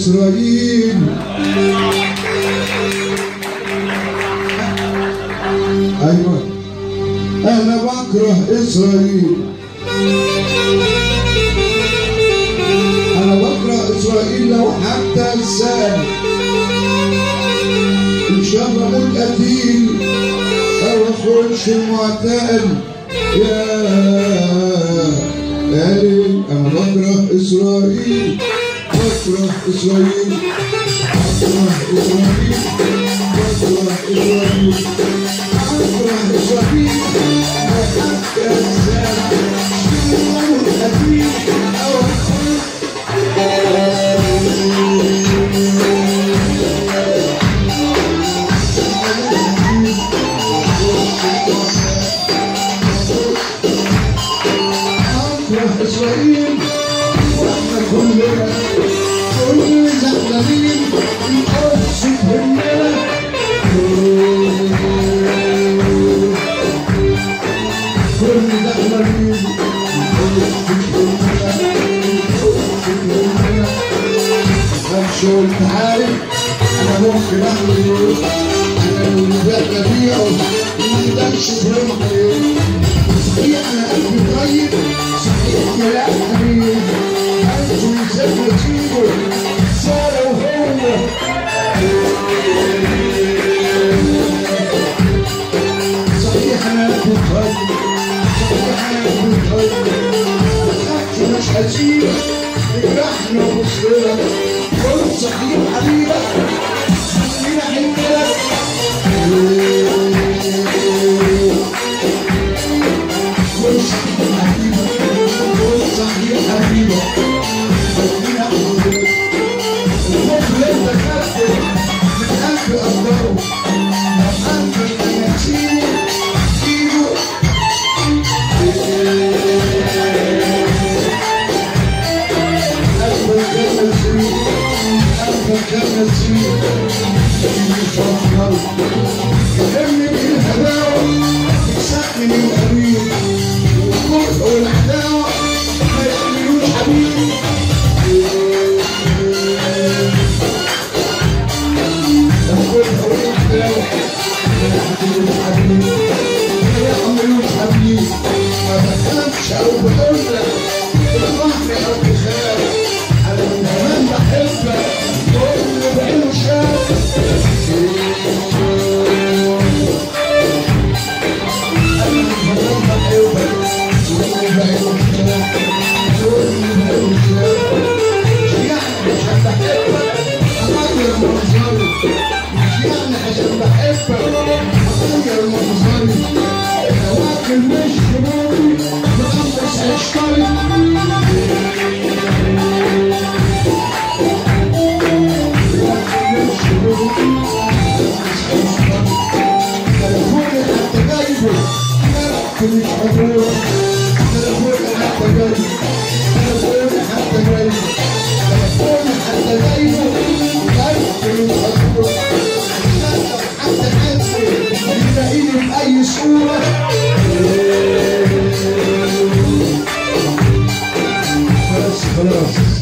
إسرائيل أيوة أنا بكره إسرائيل أنا بكره إسرائيل لو حتى لسان إن شاء الله أموت قتيل أو أخش معتقل يا يا ليل أنا بكره إسرائيل بكره إسرائيل بكره إسرائيل بكره إسرائيل بكره إسرائيل وحتى الزاد شنو القتيل أو أخش أكره إسرائيل وإحنا كلنا كلنا زعلانين نقصد همنا كلنا زعلانين نقصد همنا نقصد همنا همشي قلت عارف أنا ممكن أعمل أنا اللي بقى بيعه ما يقدرش يفهم عليه صحيح انا قلبي طيب صحيح يا لا حبيبي انتوا ازاي تجيبوا ساره وهو صحيح انا قلبي طيب صحيح انا قلبي طيب ما تخافش مش هسيبك تجرحنا وبصيرك قول صحيح حبيبك خلينا حنك وش حبيبة وش صحيح حبيبة خلينا حبيبة المخ اللي انت خدته من قلب قدره قلب النسيم ايده قلب الجنة سرير قلب الجنة سرير مش هفضل يهمني بالهداوة يكسبني من الأمير والكره والعداوة ما يعملوش حبيبي الكره والعداوة ما يعملوش حبيبي ما يعملوش حبيبي ما بخافش أو بقول لك بالرحمة أو بخاف أنا من زمان بحبك كل بعينه شاف تليفوني حتى جايبه مش هتروح تليفوني حتى جايبه تليفوني حتى جايبه تليفوني حتى جايبه جايبه مش هتروح حتى حتى يلاقيني بأي صورة بس خلاص